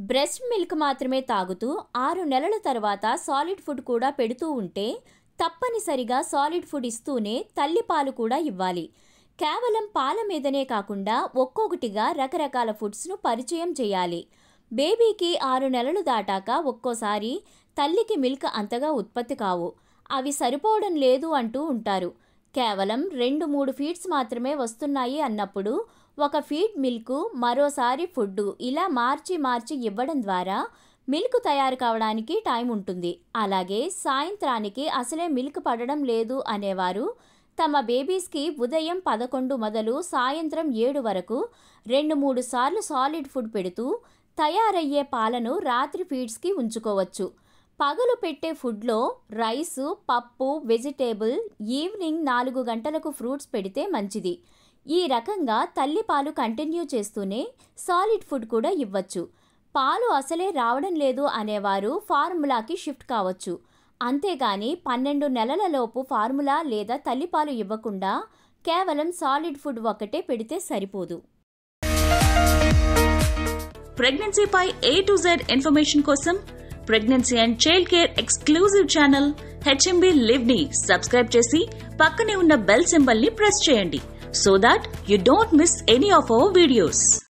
breast milk మాత్రమే తాగుతూ ఆరు నెలల తర్వాత సాలిడ్ ఫుడ్ కూడా పెడుతూ ఉంటే తప్పనిసరిగా సాలిడ్ ఫుడ్ ఇస్తూనే తల్లిపాలు కూడా ఇవ్వాలి కేవలం పాల మీదనే కాకుండా ఒక్కొక్కటిగా రకరకాల ఫుడ్స్ను పరిచయం చేయాలి బేబీకి ఆరు నెలలు దాటాక ఒక్కోసారి తల్లికి మిల్క్ అంతగా ఉత్పత్తి కావు అవి సరిపోవడం లేదు అంటూ ఉంటారు కేవలం రెండు మూడు ఫీడ్స్ మాత్రమే వస్తున్నాయి అన్నప్పుడు ఒక ఫీడ్ మిల్క్ మరోసారి ఫుడ్ ఇలా మార్చి మార్చి ఇవ్వడం ద్వారా మిల్క్ తయారు కావడానికి టైం ఉంటుంది అలాగే సాయంత్రానికి అసలే మిల్క్ పడడం లేదు అనేవారు తమ బేబీస్కి ఉదయం పదకొండు మొదలు సాయంత్రం ఏడు వరకు రెండు మూడు సార్లు సాలిడ్ ఫుడ్ పెడుతూ తయారయ్యే పాలను రాత్రి ఫీడ్స్కి ఉంచుకోవచ్చు పగలు పెట్టే ఫుడ్లో రైసు పప్పు వెజిటేబుల్ ఈవినింగ్ నాలుగు గంటలకు ఫ్రూట్స్ పెడితే మంచిది ఈ రకంగా తల్లిపాలు కంటిన్యూ చేస్తూనే సాలిడ్ ఫుడ్ కూడా ఇవ్వచ్చు పాలు అసలే రావడం లేదు అనేవారు ఫార్ములాకి షిఫ్ట్ కావచ్చు అంతేగాని పన్నెండు నెలలలోపు ఫార్ములా లేదా తల్లిపాలు ఇవ్వకుండా కేవలం సాలిడ్ ఫుడ్ ఒకటే పెడితే సరిపోదు ప్రెగ్నెన్సీపై ఏ టు జెడ్ ఇన్ఫర్మేషన్ కోసం pregnancy and child care exclusive channel HMB live ని సబ్స్క్రైబ్ చేసి పక్కనే ఉన్న బెల్ సింబల్ ని ప్రెస్ చేయండి so that you don't miss any of our videos